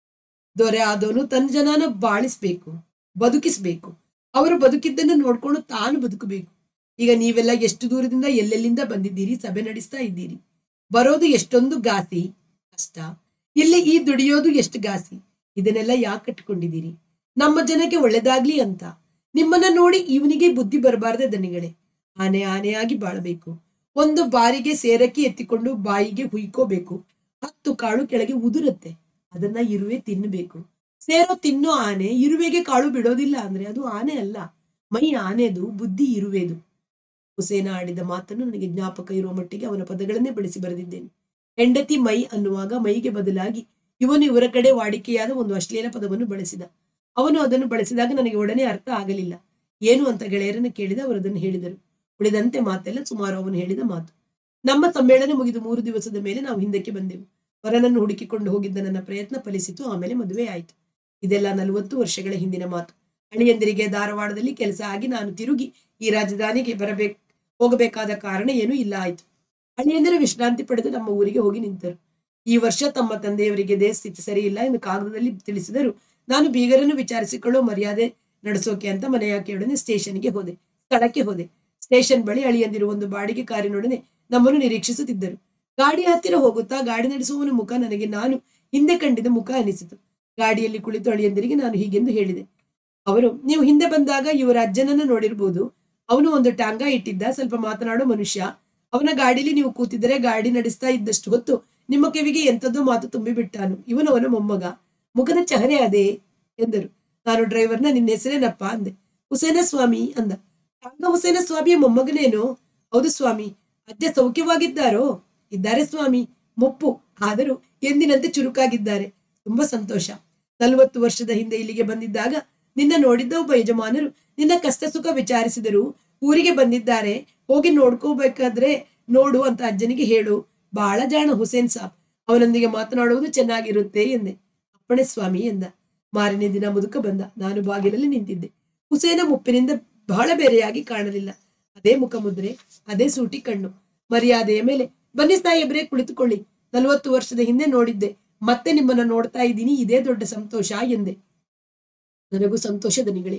ದೊರೆ ಆದವನು ತನ್ನ ಜನನ ಬಾಳಿಸ್ಬೇಕು ಬದುಕಿಸ್ಬೇಕು ಅವರು ಬದುಕಿದ್ದನ್ನು ನೋಡ್ಕೊಂಡು ತಾನು ಬದುಕಬೇಕು ಈಗ ನೀವೆಲ್ಲ ಎಷ್ಟು ದೂರದಿಂದ ಎಲ್ಲೆಲ್ಲಿಂದ ಬಂದಿದ್ದೀರಿ ಸಭೆ ನಡೆಸ್ತಾ ಇದ್ದೀರಿ ಬರೋದು ಎಷ್ಟೊಂದು ಗಾಸಿ ಕಷ್ಟ ಇಲ್ಲಿ ಈ ದುಡಿಯೋದು ಎಷ್ಟು ಗಾಸಿ ಇದನ್ನೆಲ್ಲ ಯಾಕೆ ಕಟ್ಕೊಂಡಿದ್ದೀರಿ ನಮ್ಮ ಜನಕ್ಕೆ ಒಳ್ಳೇದಾಗ್ಲಿ ಅಂತ ನಿಮ್ಮನ್ನ ನೋಡಿ ಇವನಿಗೆ ಬುದ್ಧಿ ಬರಬಾರ್ದೆ ದನಿಗಳೇ ಆನೆ ಆನೆಯಾಗಿ ಬಾಳಬೇಕು ಒಂದು ಬಾರಿಗೆ ಸೇರಕ್ಕೆ ಎತ್ತಿಕೊಂಡು ಬಾಯಿಗೆ ಹುಯ್ಕೋಬೇಕು ಹತ್ತು ಕಾಳು ಕೆಳಗೆ ಉದುರುತ್ತೆ ಅದನ್ನ ಇರುವೆ ತಿನ್ನಬೇಕು ಸೇರೋ ತಿನ್ನೋ ಆನೆ ಇರುವೆಗೆ ಕಾಳು ಬಿಡೋದಿಲ್ಲ ಅಂದ್ರೆ ಅದು ಆನೆ ಅಲ್ಲ ಮೈ ಆನೆದು ಬುದ್ಧಿ ಇರುವೆದು ಹುಸೇನ ಆಡಿದ ಮಾತನ್ನು ನನಗೆ ಜ್ಞಾಪಕ ಇರುವ ಮಟ್ಟಿಗೆ ಅವನ ಪದಗಳನ್ನೇ ಬಳಸಿ ಬರೆದಿದ್ದೇನೆ ಹೆಂಡತಿ ಮೈ ಅನ್ನುವಾಗ ಮೈಗೆ ಬದಲಾಗಿ ಇವನು ಇವರ ಕಡೆ ವಾಡಿಕೆಯಾದ ಒಂದು ಅಶ್ಲೀಲ ಪದವನ್ನು ಬಳಸಿದ ಅವನು ಅದನ್ನು ಬಳಸಿದಾಗ ನನಗೆ ಒಡನೆ ಅರ್ಥ ಆಗಲಿಲ್ಲ ಏನು ಅಂತ ಗೆಳೆಯರನ್ನು ಕೇಳಿದ ಅವರು ಅದನ್ನು ಹೇಳಿದರು ಉಳಿದಂತೆ ಮಾತೆಲ್ಲ ಸುಮಾರು ಅವನು ಹೇಳಿದ ಮಾತು ನಮ್ಮ ಸಮ್ಮೇಳನ ಮುಗಿದು ಮೂರು ದಿವಸದ ಮೇಲೆ ನಾವು ಹಿಂದಕ್ಕೆ ಬಂದೆವು ವರನನ್ನು ಹುಡುಕಿಕೊಂಡು ಹೋಗಿದ್ದ ನನ್ನ ಪ್ರಯತ್ನ ಫಲಿಸಿತು ಆಮೇಲೆ ಮದುವೆ ಆಯಿತು ಇದೆಲ್ಲ ನಲವತ್ತು ವರ್ಷಗಳ ಹಿಂದಿನ ಮಾತು ಅಳಿಯಂದಿರಿಗೆ ಧಾರವಾಡದಲ್ಲಿ ಕೆಲಸ ಆಗಿ ನಾನು ತಿರುಗಿ ಈ ರಾಜಧಾನಿಗೆ ಬರಬೇಕು ಹೋಗಬೇಕಾದ ಕಾರಣ ಏನೂ ಇಲ್ಲ ಆಯ್ತು ಅಳಿಯಂದಿರು ವಿಶ್ರಾಂತಿ ಪಡೆದು ನಮ್ಮ ಊರಿಗೆ ಹೋಗಿ ನಿಂತರು ಈ ವರ್ಷ ತಮ್ಮ ತಂದೆಯವರಿಗೆ ದೇಹ ಸ್ಥಿತಿ ಸರಿ ಇಲ್ಲ ಎಂದು ಕಾಗದದಲ್ಲಿ ತಿಳಿಸಿದರು ನಾನು ಬೀಗರನ್ನು ವಿಚಾರಿಸಿಕೊಳ್ಳೋ ಮರ್ಯಾದೆ ನಡೆಸೋಕೆ ಅಂತ ಮನೆಯಾಕೆಯೊಡನೆ ಸ್ಟೇಷನ್ಗೆ ಹೋದೆ ಸ್ಥಳಕ್ಕೆ ಹೋದೆ ಸ್ಟೇಷನ್ ಬಳಿ ಅಳಿಯಂದಿರು ಒಂದು ಬಾಡಿಗೆ ಕಾರಿನೊಡನೆ ನಮ್ಮನ್ನು ನಿರೀಕ್ಷಿಸುತ್ತಿದ್ದರು ಗಾಡಿ ಹತ್ತಿರ ಹೋಗುತ್ತಾ ಗಾಡಿ ನಡೆಸುವವನ ಮುಖ ನನಗೆ ನಾನು ಹಿಂದೆ ಕಂಡಿದ್ದ ಮುಖ ಅನಿಸಿತು ಗಾಡಿಯಲ್ಲಿ ಕುಳಿತು ಅಳಿಯಂದಿರಿಗೆ ನಾನು ಹೀಗೆಂದು ಹೇಳಿದೆ ಅವರು ನೀವು ಹಿಂದೆ ಬಂದಾಗ ಇವರ ಅಜ್ಜನನ್ನ ನೋಡಿರ್ಬೋದು ಅವನು ಒಂದು ಟಾಂಗ ಇಟ್ಟಿದ್ದ ಸ್ವಲ್ಪ ಮಾತನಾಡೋ ಮನುಷ್ಯ ಅವನ ಗಾಡಿಲಿ ನೀವು ಕೂತಿದ್ದರೆ ಗಾಡಿ ನಡೆಸ್ತಾ ಇದ್ದಷ್ಟು ಹೊತ್ತು ನಿಮ್ಮ ಕಿವಿಗೆ ಎಂಥದ್ದೋ ಮಾತು ತುಂಬಿ ಬಿಟ್ಟಾನು ಇವನವನ ಮೊಮ್ಮಗ ಮುಖದ ಚಹರೆ ಅದೇ ಎಂದರು ನಾನು ಡ್ರೈವರ್ನ ನಿನ್ನ ಹೆಸರೇನಪ್ಪ ಅಂದೆ ಹುಸೇನ ಸ್ವಾಮಿ ಅಂದ ಟಾಂಗ ಹುಸೇನ ಸ್ವಾಮಿಯ ಮೊಮ್ಮಗನೇನು ಹೌದು ಸ್ವಾಮಿ ಅಜ್ಜ ಸೌಖ್ಯವಾಗಿದ್ದಾರೋ ಇದ್ದಾರೆ ಸ್ವಾಮಿ ಮುಪ್ಪು ಆದರೂ ಎಂದಿನಂತೆ ಚುರುಕಾಗಿದ್ದಾರೆ ತುಂಬಾ ಸಂತೋಷ ನಲವತ್ತು ವರ್ಷದ ಹಿಂದೆ ಇಲ್ಲಿಗೆ ಬಂದಿದ್ದಾಗ ನಿನ್ನ ನೋಡಿದ್ದ ಒಬ್ಬ ಯಜಮಾನರು ನಿನ್ನ ಕಷ್ಟ ಸುಖ ವಿಚಾರಿಸಿದರು ಊರಿಗೆ ಬಂದಿದ್ದಾರೆ ಹೋಗಿ ನೋಡ್ಕೋಬೇಕಾದ್ರೆ ನೋಡು ಅಂತ ಅಜ್ಜನಿಗೆ ಹೇಳು ಬಹಳ ಜಾಣ ಹುಸೇನ್ ಸಾಬ್ ಅವನೊಂದಿಗೆ ಮಾತನಾಡುವುದು ಚೆನ್ನಾಗಿರುತ್ತೆ ಎಂದೆ ಅಪ್ಪಣೆ ಸ್ವಾಮಿ ಎಂದ ಮಾರನೇ ದಿನ ಮುದುಕ ಬಂದ ನಾನು ಬಾಗಿಲಲ್ಲಿ ನಿಂತಿದ್ದೆ ಹುಸೇನ ಮುಪ್ಪಿನಿಂದ ಬಹಳ ಬೇರೆಯಾಗಿ ಕಾಣಲಿಲ್ಲ ಅದೇ ಮುಖಮುದ್ರೆ ಅದೇ ಸೂಟಿ ಕಣ್ಣು ಮರ್ಯಾದೆಯ ಮೇಲೆ ಬನ್ನಿ ಸಾಹೇಬ್ರೆ ಕುಳಿತುಕೊಳ್ಳಿ ನಲವತ್ತು ವರ್ಷದ ಹಿಂದೆ ನೋಡಿದ್ದೆ ಮತ್ತೆ ನಿಮ್ಮನ್ನ ನೋಡ್ತಾ ಇದ್ದೀನಿ ಇದೇ ದೊಡ್ಡ ಸಂತೋಷ ಎಂದೆ ನನಗೂ ಸಂತೋಷ ದನಿಗಳೇ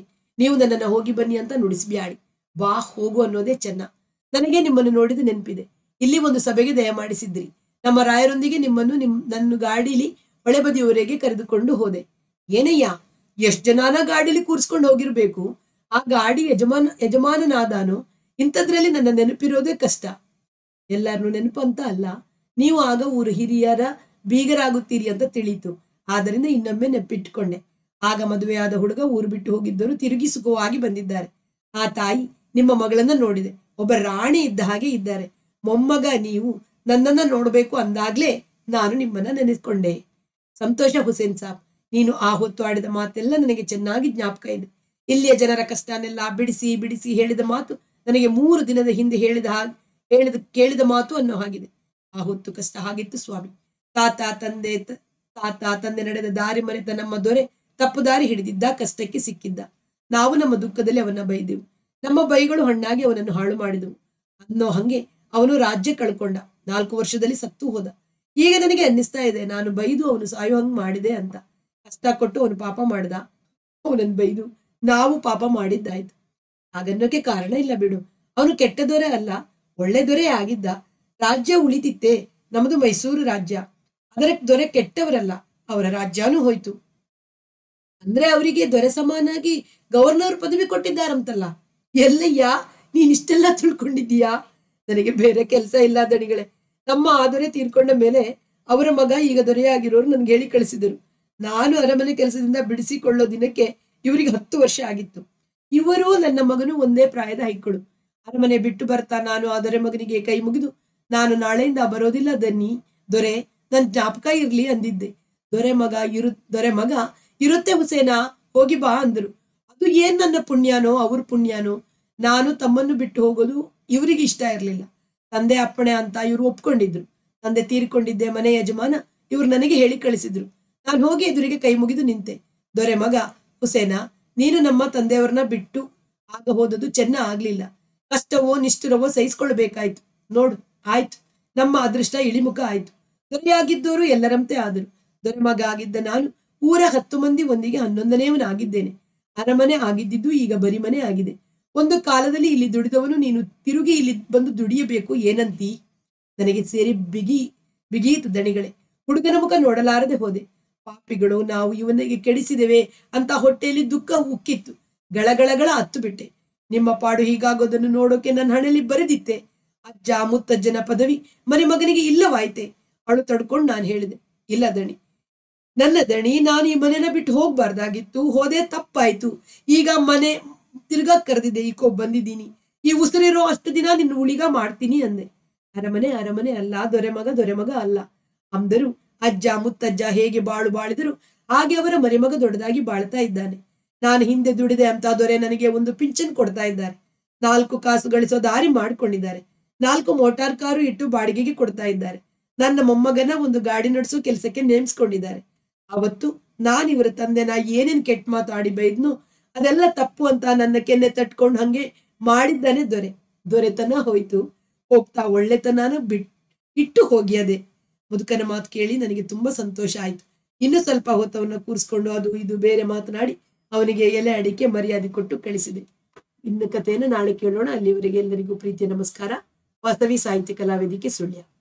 ನೀವು ನನ್ನನ್ನು ಹೋಗಿ ಬನ್ನಿ ಅಂತ ನುಡಿಸ್ಬ್ಯಾಡಿ ಬಾ ಹೋಗು ಅನ್ನೋದೇ ಚೆನ್ನ ನನಗೆ ನಿಮ್ಮನ್ನು ನೋಡಿದ ನೆನಪಿದೆ ಇಲ್ಲಿ ಒಂದು ಸಭೆಗೆ ದಯಮಾಡಿಸಿದ್ರಿ ನಮ್ಮ ರಾಯರೊಂದಿಗೆ ನಿಮ್ಮನ್ನು ನಿಮ್ ನನ್ನ ಗಾಡಿಲಿ ಹೊಳೆ ಬದಿಯವರೆಗೆ ಕರೆದುಕೊಂಡು ಹೋದೆ ಏನಯ್ಯ ಎಷ್ಟ್ ಜನಾನ ಗಾಡಿಲಿ ಕೂರ್ಸ್ಕೊಂಡು ಹೋಗಿರ್ಬೇಕು ಆ ಗಾಡಿ ಯಜಮಾನ ಯಜಮಾನನಾದಾನು ಇಂಥದ್ರಲ್ಲಿ ನನ್ನ ನೆನಪಿರೋದೇ ಕಷ್ಟ ಎಲ್ಲರನ್ನು ನೆನಪು ಅಂತ ಅಲ್ಲ ನೀವು ಆಗ ಊರು ಹಿರಿಯರ ಬೀಗರಾಗುತ್ತೀರಿ ಅಂತ ತಿಳಿಯಿತು ಆದ್ದರಿಂದ ಇನ್ನೊಮ್ಮೆ ನೆನಪಿಟ್ಟುಕೊಂಡೆ ಆಗ ಮದುವೆಯಾದ ಹುಡುಗ ಊರು ಬಿಟ್ಟು ಹೋಗಿದ್ದರು ತಿರುಗಿ ಸುಖವಾಗಿ ಬಂದಿದ್ದಾರೆ ಆ ತಾಯಿ ನಿಮ್ಮ ಮಗಳನ್ನ ನೋಡಿದೆ ಒಬ್ಬ ರಾಣಿ ಇದ್ದ ಹಾಗೆ ಇದ್ದಾರೆ ಮೊಮ್ಮಗ ನೀವು ನನ್ನನ್ನ ನೋಡಬೇಕು ಅಂದಾಗ್ಲೇ ನಾನು ನಿಮ್ಮನ್ನ ನೆನೆಸ್ಕೊಂಡೆ ಸಂತೋಷ ಹುಸೇನ್ ಸಾಬ್ ನೀನು ಆ ಹೊತ್ತು ಆಡಿದ ಮಾತೆಲ್ಲ ನನಗೆ ಚೆನ್ನಾಗಿ ಜ್ಞಾಪಕ ಇದೆ ಇಲ್ಲಿಯ ಜನರ ಕಷ್ಟನೆಲ್ಲ ಬಿಡಿಸಿ ಬಿಡಿಸಿ ಹೇಳಿದ ಮಾತು ನನಗೆ ಮೂರು ದಿನದ ಹಿಂದೆ ಹೇಳಿದ ಹಾಗೆ ಹೇಳಿದ ಕೇಳಿದ ಮಾತು ಅನ್ನೋ ಹಾಗಿದೆ ಆ ಹೊತ್ತು ಕಷ್ಟ ಹಾಗಿತ್ತು ಸ್ವಾಮಿ ತಾತ ತಂದೆ ತ- ತಾತ ತಂದೆ ನಡೆದ ದಾರಿ ಮರೆತ ನಮ್ಮ ದೊರೆ ತಪ್ಪು ದಾರಿ ಹಿಡಿದಿದ್ದ ಕಷ್ಟಕ್ಕೆ ಸಿಕ್ಕಿದ್ದ ನಾವು ನಮ್ಮ ದುಃಖದಲ್ಲಿ ಅವನ ಬೈದೆವು ನಮ್ಮ ಬೈಗಳು ಹಣ್ಣಾಗಿ ಅವನನ್ನು ಹಾಳು ಮಾಡಿದವು ಅನ್ನೋ ಹಂಗೆ ಅವನು ರಾಜ್ಯ ಕಳ್ಕೊಂಡ ನಾಲ್ಕು ವರ್ಷದಲ್ಲಿ ಸತ್ತು ಹೋದ ಈಗ ನನಗೆ ಅನ್ನಿಸ್ತಾ ಇದೆ ನಾನು ಬೈದು ಅವನು ಸಾಯೋ ಹಂಗ್ ಮಾಡಿದೆ ಅಂತ ಕಷ್ಟ ಕೊಟ್ಟು ಅವನು ಪಾಪ ಮಾಡ್ದ ಅವನನ್ನು ಬೈದು ನಾವು ಪಾಪ ಮಾಡಿದ್ದಾಯ್ತು ಹಾಗನ್ನೋಕೆ ಕಾರಣ ಇಲ್ಲ ಬಿಡು ಅವನು ಕೆಟ್ಟ ದೊರೆ ಅಲ್ಲ ಒಳ್ಳೆ ದೊರೆ ಆಗಿದ್ದ ರಾಜ್ಯ ಉಳಿತಿತ್ತೆ ನಮ್ಮದು ಮೈಸೂರು ರಾಜ್ಯ ಅದರ ದೊರೆ ಕೆಟ್ಟವರಲ್ಲ ಅವರ ರಾಜ್ಯನೂ ಹೋಯ್ತು ಅಂದ್ರೆ ಅವರಿಗೆ ದೊರೆ ಸಮಾನಾಗಿ ಗವರ್ನರ್ ಪದವಿ ಕೊಟ್ಟಿದ್ದಾರಂತಲ್ಲ ಎಲ್ಲಯ್ಯ ನೀನ್ ಇಷ್ಟೆಲ್ಲ ತಿಳ್ಕೊಂಡಿದ್ದೀಯಾ ನನಗೆ ಬೇರೆ ಕೆಲಸ ಇಲ್ಲ ದಣಿಗಳೇ ನಮ್ಮ ಆ ದೊರೆ ತೀರ್ಕೊಂಡ ಮೇಲೆ ಅವರ ಮಗ ಈಗ ದೊರೆಯಾಗಿರೋರು ನನ್ಗೆ ಹೇಳಿ ಕಳಿಸಿದರು ನಾನು ಅರಮನೆ ಕೆಲಸದಿಂದ ಬಿಡಿಸಿಕೊಳ್ಳೋ ದಿನಕ್ಕೆ ಇವರಿಗೆ ಹತ್ತು ವರ್ಷ ಆಗಿತ್ತು ಇವರು ನನ್ನ ಮಗನು ಒಂದೇ ಪ್ರಾಯದ ಹೈಕ್ಕಳು ಅರಮನೆ ಬಿಟ್ಟು ಬರ್ತಾ ನಾನು ಆ ದೊರೆ ಮಗನಿಗೆ ಕೈ ಮುಗಿದು ನಾನು ನಾಳೆಯಿಂದ ಬರೋದಿಲ್ಲ ದನ್ನಿ ದೊರೆ ನನ್ ಜ್ಞಾಪಕ ಇರ್ಲಿ ಅಂದಿದ್ದೆ ದೊರೆ ಮಗ ಇರು ದೊರೆ ಮಗ ಇರುತ್ತೆ ಹುಸೇನಾ ಹೋಗಿ ಬಾ ಅಂದ್ರು ಅದು ಏನ್ ನನ್ನ ಪುಣ್ಯನೋ ಅವ್ರ ಪುಣ್ಯನೋ ನಾನು ತಮ್ಮನ್ನು ಬಿಟ್ಟು ಹೋಗೋದು ಇವರಿಗೆ ಇಷ್ಟ ಇರ್ಲಿಲ್ಲ ತಂದೆ ಅಪ್ಪಣೆ ಅಂತ ಇವ್ರು ಒಪ್ಕೊಂಡಿದ್ರು ತಂದೆ ತೀರಿಕೊಂಡಿದ್ದೆ ಮನೆ ಯಜಮಾನ ಇವ್ರು ನನಗೆ ಹೇಳಿ ಕಳಿಸಿದ್ರು ನಾನು ಹೋಗಿ ಎದುರಿಗೆ ಕೈ ಮುಗಿದು ನಿಂತೆ ದೊರೆ ಮಗ ಹುಸೇನ ನೀನು ನಮ್ಮ ತಂದೆಯವ್ರನ್ನ ಬಿಟ್ಟು ಆಗ ಹೋದದ್ದು ಚೆನ್ನ ಆಗ್ಲಿಲ್ಲ ಕಷ್ಟವೋ ನಿಷ್ಠುರವೋ ಸಹಿಸ್ಕೊಳ್ಬೇಕಾಯ್ತು ನೋಡು ಆಯ್ತು ನಮ್ಮ ಅದೃಷ್ಟ ಇಳಿಮುಖ ಆಯ್ತು ದೊರೆಯಾಗಿದ್ದವರು ಎಲ್ಲರಂತೆ ಆದರು ದೊರೆ ಮಗ ಆಗಿದ್ದ ನಾನು ಊರ ಹತ್ತು ಮಂದಿ ಒಂದಿಗೆ ಹನ್ನೊಂದನೆಯವನಾಗಿದ್ದೇನೆ ಅರಮನೆ ಆಗಿದ್ದಿದ್ದು ಈಗ ಬರಿಮನೆ ಆಗಿದೆ ಒಂದು ಕಾಲದಲ್ಲಿ ಇಲ್ಲಿ ದುಡಿದವನು ನೀನು ತಿರುಗಿ ಇಲ್ಲಿ ಬಂದು ದುಡಿಯಬೇಕು ಏನಂತೀ ನನಗೆ ಸೇರಿ ಬಿಗಿ ಬಿಗಿಯಿತು ದಣಿಗಳೇ ಹುಡುಗನ ಮುಖ ನೋಡಲಾರದೆ ಹೋದೆ ಪಾಪಿಗಳು ನಾವು ಇವನಿಗೆ ಕೆಡಿಸಿದೆವೆ ಅಂತ ಹೊಟ್ಟೆಯಲ್ಲಿ ದುಃಖ ಉಕ್ಕಿತ್ತು ಗಳಗಳಗಳ ಹತ್ತು ಬಿಟ್ಟೆ ನಿಮ್ಮ ಪಾಡು ಹೀಗಾಗೋದನ್ನು ನೋಡೋಕೆ ನನ್ನ ಹಣೆಯಲ್ಲಿ ಬರೆದಿತ್ತೆ ಅಜ್ಜ ಮುತ್ತಜ್ಜನ ಪದವಿ ಮನೆ ಮಗನಿಗೆ ಇಲ್ಲವಾಯ್ತೆ ಅಳು ತಡ್ಕೊಂಡು ನಾನು ಹೇಳಿದೆ ಇಲ್ಲ ದಣಿ ನನ್ನ ದಣಿ ನಾನು ಈ ಮನೆನ ಬಿಟ್ಟು ಹೋಗ್ಬಾರ್ದಾಗಿತ್ತು ಹೋದೆ ತಪ್ಪಾಯ್ತು ಈಗ ಮನೆ ತಿರ್ಗಾ ಕರೆದಿದೆ ಈಕೋ ಬಂದಿದ್ದೀನಿ ಈ ಉಸಿರಿರೋ ಅಷ್ಟು ದಿನ ನಿನ್ನ ಉಳಿಗ ಮಾಡ್ತೀನಿ ಅಂದೆ ಅರಮನೆ ಅರಮನೆ ಅಲ್ಲ ದೊರೆ ಮಗ ದೊರೆ ಮಗ ಅಲ್ಲ ಅಂದರು ಅಜ್ಜ ಮುತ್ತಜ್ಜ ಹೇಗೆ ಬಾಳು ಬಾಳಿದರು ಹಾಗೆ ಅವರ ಮರಿಮಗ ದೊಡ್ಡದಾಗಿ ಬಾಳ್ತಾ ಇದ್ದಾನೆ ನಾನು ಹಿಂದೆ ದುಡಿದೆ ಅಂತ ದೊರೆ ನನಗೆ ಒಂದು ಪಿಂಚನ್ ಕೊಡ್ತಾ ಇದ್ದಾರೆ ನಾಲ್ಕು ಕಾಸು ಗಳಿಸೋ ದಾರಿ ಮಾಡ್ಕೊಂಡಿದ್ದಾರೆ ನಾಲ್ಕು ಮೋಟಾರ್ ಕಾರು ಇಟ್ಟು ಬಾಡಿಗೆಗೆ ಕೊಡ್ತಾ ಇದ್ದಾರೆ ನನ್ನ ಮೊಮ್ಮಗನ ಒಂದು ಗಾಡಿ ನಡೆಸೋ ಕೆಲಸಕ್ಕೆ ನೇಮಿಸ್ಕೊಂಡಿದ್ದಾರೆ ಅವತ್ತು ನಾನು ಇವರ ತಂದೆನ ಏನೇನ್ ಕೆಟ್ಟ ಮಾತು ಆಡಿ ಬೈದ್ನು ಅದೆಲ್ಲ ತಪ್ಪು ಅಂತ ನನ್ನ ಕೆನ್ನೆ ತಟ್ಕೊಂಡು ಹಂಗೆ ಮಾಡಿದ್ದಾನೆ ದೊರೆ ದೊರೆತನ ಹೋಯ್ತು ಹೋಗ್ತಾ ಒಳ್ಳೆತನನ ಬಿಟ್ ಇಟ್ಟು ಹೋಗ್ಯದೆ ಮುದುಕನ ಮಾತು ಕೇಳಿ ನನಗೆ ತುಂಬಾ ಸಂತೋಷ ಆಯ್ತು ಇನ್ನು ಸ್ವಲ್ಪ ಹೊತ್ತವನ್ನ ಕೂರಿಸ್ಕೊಂಡು ಅದು ಇದು ಬೇರೆ ಮಾತನಾಡಿ ಅವನಿಗೆ ಎಲೆ ಅಡಿಕೆ ಮರ್ಯಾದೆ ಕೊಟ್ಟು ಕಳಿಸಿದೆ ಇನ್ನು ಕಥೆಯನ್ನು ನಾಳೆ ಕೇಳೋಣ ಅಲ್ಲಿವರೆಗೆ ಎಲ್ಲರಿಗೂ ಪ್ರೀತಿಯ ನಮಸ್ಕಾರ ವಾಸ್ತವಿ ಸಾಹಿತ್ಯ ಕಲಾವೇದಿಕೆ ಸುಳ್ಯ